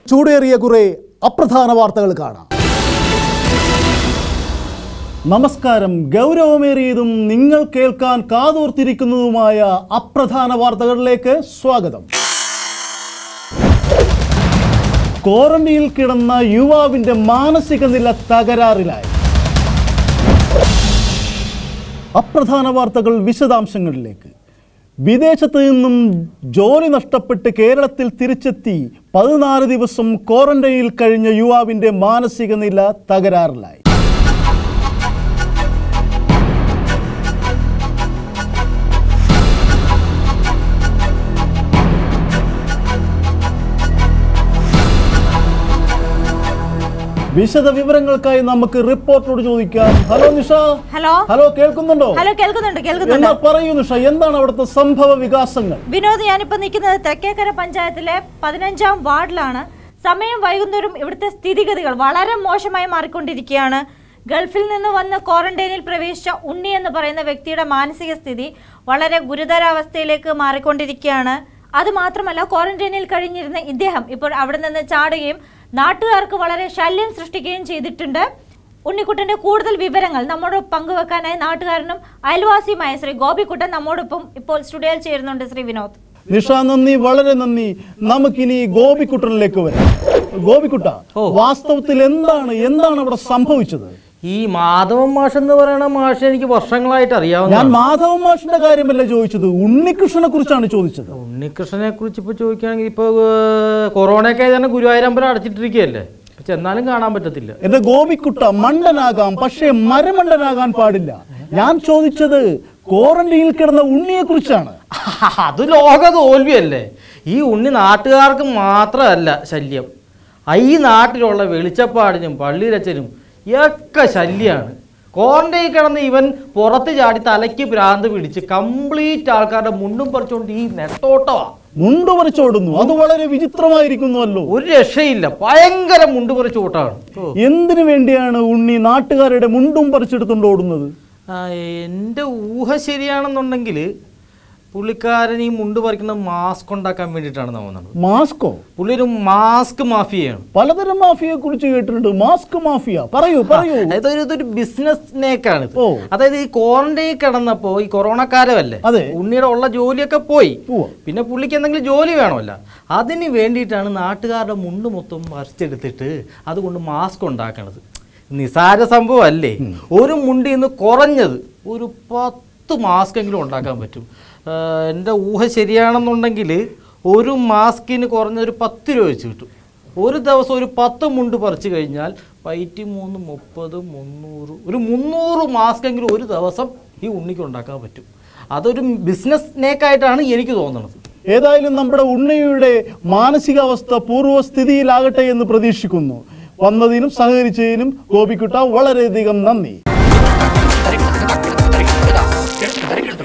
ചൂടേറിയ കുറെ അപ്രധാന വാർത്തകൾ കാണാം നമസ്കാരം ഗൗരവമേറിയതും നിങ്ങൾ കേൾക്കാൻ കാതോർത്തിരിക്കുന്നതുമായ അപ്രധാന വാർത്തകളിലേക്ക് സ്വാഗതം ക്വാറന്റീനിൽ കിടന്ന യുവാവിന്റെ മാനസിക നില തകരാറിലായി അപ്രധാന വാർത്തകൾ വിശദാംശങ്ങളിലേക്ക് വിദേശത്ത് നിന്നും ജോലി നഷ്ടപ്പെട്ട് കേരളത്തിൽ തിരിച്ചെത്തി പതിനാല് ദിവസം ക്വാറന്റൈനിൽ കഴിഞ്ഞ യുവാവിന്റെ മാനസിക നില തകരാറിലായി വിശദ വിവരങ്ങൾക്കായി നമുക്ക് റിപ്പോർട്ടറോട് ചോദിക്കാം ഹലോ നിഷ ഹലോ ഹലോ കേൾക്കുന്നുണ്ടോ ഹലോ കേൾക്കുന്നുണ്ട് എന്നാ കേൾക്കുന്നുണ്ട് പറയൂ നിഷ എന്താണ് അവിടുത്തെ സംഭവ വികാസങ്ങൾ വിനോദ് ഞാനിപ്പോ നിൽക്കുന്നത് തെക്കേക്കര പഞ്ചായത്തിലെ പതിനഞ്ചാം വാർഡിലാണ് സമയം വൈകുന്നേരം ഇവിടുത്തെ സ്ഥിതിഗതികൾ വളരെ മോശമായി മാറിക്കൊണ്ടിരിക്കുകയാണ് ഗൾഫിൽ നിന്ന് വന്ന് ക്വാറന്റൈനിൽ പ്രവേശിച്ച ഉണ്ണി എന്ന് പറയുന്ന വ്യക്തിയുടെ മാനസിക സ്ഥിതി വളരെ ഗുരുതരാവസ്ഥയിലേക്ക് മാറിക്കൊണ്ടിരിക്കുകയാണ് അത് മാത്രമല്ല ക്വാറന്റൈനിൽ കഴിഞ്ഞിരുന്ന ഇദ്ദേഹം ഇപ്പോൾ അവിടെ നിന്ന് ചാടുകയും നാട്ടുകാർക്ക് വളരെ ശല്യം സൃഷ്ടിക്കുകയും ചെയ്തിട്ടുണ്ട് ഉണ്ണിക്കുട്ടന്റെ കൂടുതൽ വിവരങ്ങൾ നമ്മോട് പങ്കുവെക്കാനായി നാട്ടുകാരനും അയൽവാസിയുമായ ശ്രീ ഗോപിക്കുട്ടൻ നമ്മോടൊപ്പം ഇപ്പോൾ സ്റ്റുഡിയോയിൽ ചേരുന്നുണ്ട് ശ്രീ വിനോദ് നിഷ നന്ദി വളരെ നന്ദി നമുക്കിനി ഗോപിക്കുട്ടനിലേക്ക് വരാം ഗോപിക്കുട്ട വാസ്തവത്തിൽ എന്താണ് എന്താണ് അവിടെ സംഭവിച്ചത് ഈ മാധവൻ മാഷ് എന്ന് പറയുന്ന മാഷ് എനിക്ക് വർഷങ്ങളായിട്ട് ഞാൻ അറിയാവുന്ന മാധവ മാഷിന്റെ കാര്യമല്ല ചോദിച്ചത് ഉണ്ണികൃഷ്ണനെ കുറിച്ചാണ് ചോദിച്ചത് ഉണ്ണികൃഷ്ണനെ കുറിച്ച് ഇപ്പോൾ ചോദിക്കുകയാണെങ്കിൽ ഇപ്പോൾ കൊറോണയൊക്കെ ആയതാണ് ഗുരുവായൂരമ്പലം അടച്ചിട്ടിരിക്കുകയല്ലേ പക്ഷെ എന്നാലും കാണാൻ പറ്റത്തില്ല എന്റെ ഗോപിക്കുട്ട മണ്ടനാകാം പക്ഷേ മരമണ്ടനാകാൻ പാടില്ല ഞാൻ ചോദിച്ചത് ക്വാറന്റീനിൽ കിടന്ന ഉണ്ണിയെ കുറിച്ചാണ് അത് ലോക തോൽവിയല്ലേ ഈ ഉണ്ണി നാട്ടുകാർക്ക് മാത്രമല്ല ശല്യം ആ ഈ നാട്ടിലുള്ള വെളിച്ചപ്പാടിനും പള്ളിരച്ചനും ഒക്കെ ശല്യമാണ് ക്വാറന്റൈൻ കിടന്ന് ഇവൻ പുറത്ത് ചാടി തലയ്ക്ക് ഭ്രാന്ത് പിടിച്ച് കംപ്ലീറ്റ് ആൾക്കാരുടെ മുണ്ടും പറിച്ചുകൊണ്ട് ഈ നെട്ടോട്ടമാണ് മുണ്ടു പറിച്ചോടുന്നു അത് വളരെ വിചിത്രമായിരിക്കുന്നുവല്ലോ ഒരു രക്ഷയില്ല ഭയങ്കര മുണ്ട് പറിച്ച് കൂട്ടാണ് എന്തിനു വേണ്ടിയാണ് ഉണ്ണി നാട്ടുകാരുടെ മുണ്ടും പറിച്ചെടുത്തുകൊണ്ട് ഓടുന്നത് ആ, എൻ്റെ ഊഹ ശരിയാണെന്നുണ്ടെങ്കിൽ പുള്ളിക്കാരൻ ഈ മുണ്ട് പറിക്കുന്നത് മാസ്ക് ഉണ്ടാക്കാൻ വേണ്ടിയിട്ടാണ് തോന്നുന്നത് മാസ്കോ പുള്ളി ഒരു മാസ്ക് മാഫിയയാണ് പലതരം മാഫിയെ കുറിച്ച് കേട്ടിട്ടുണ്ട് മാസ്ക് മാഫിയ പറയൂ പറയൂ അതായത് ഒരു ഇതൊരു ബിസിനസ് നേക്കാണ് ഓ. അതായത് ഈ ക്വാറന്റൈൻ കിടന്നപ്പോ ഈ കൊറോണ കാലമല്ലേ അതെ. ഉണ്ണിയുടെ ഉള്ള ജോലിയൊക്കെ പോയി ഉവ്വ. പിന്നെ പുള്ളിക്ക് എന്തെങ്കിലും ജോലി വേണമല്ല അതിന് വേണ്ടിയിട്ടാണ് നാട്ടുകാരുടെ മുണ്ട് മൊത്തം പറിച്ചെടുത്തിട്ട് അതുകൊണ്ട് മാസ്ക് ഉണ്ടാക്കണത് നിസാര സംഭവം അല്ലേ ഒരു മുണ്ടിൽ നിന്ന് കുറഞ്ഞത് ഒരു പത്ത് മാസ്ക് എങ്കിലും ഉണ്ടാക്കാൻ പറ്റും ആ, എൻ്റെ ഊഹ ശരിയാണെന്നുണ്ടെങ്കിൽ ഒരു മാസ്കിന് കുറഞ്ഞൊരു പത്ത് രൂപ വെച്ച് കിട്ടും ഒരു ദിവസം ഒരു പത്ത് മുണ്ട് പറിച്ചു കഴിഞ്ഞാൽ വൈറ്റി മൂന്ന് മുപ്പത് മുന്നൂറ് ഒരു മുന്നൂറ് മാസ്ക് എങ്കിലും ഒരു ദിവസം ഈ ഉണ്ണിക്ക് ഉണ്ടാക്കാൻ പറ്റും അതൊരു ബിസിനസ് നേക്കായിട്ടാണ് എനിക്ക് തോന്നുന്നത് ഏതായാലും നമ്മുടെ ഉണ്ണിയുടെ മാനസികാവസ്ഥ പൂർവ്വസ്ഥിതിയിലാകട്ടെ എന്ന് പ്രതീക്ഷിക്കുന്നു വന്നതിനും സഹകരിച്ചതിനും ഗോപിക്കുട്ട വളരെയധികം നന്ദി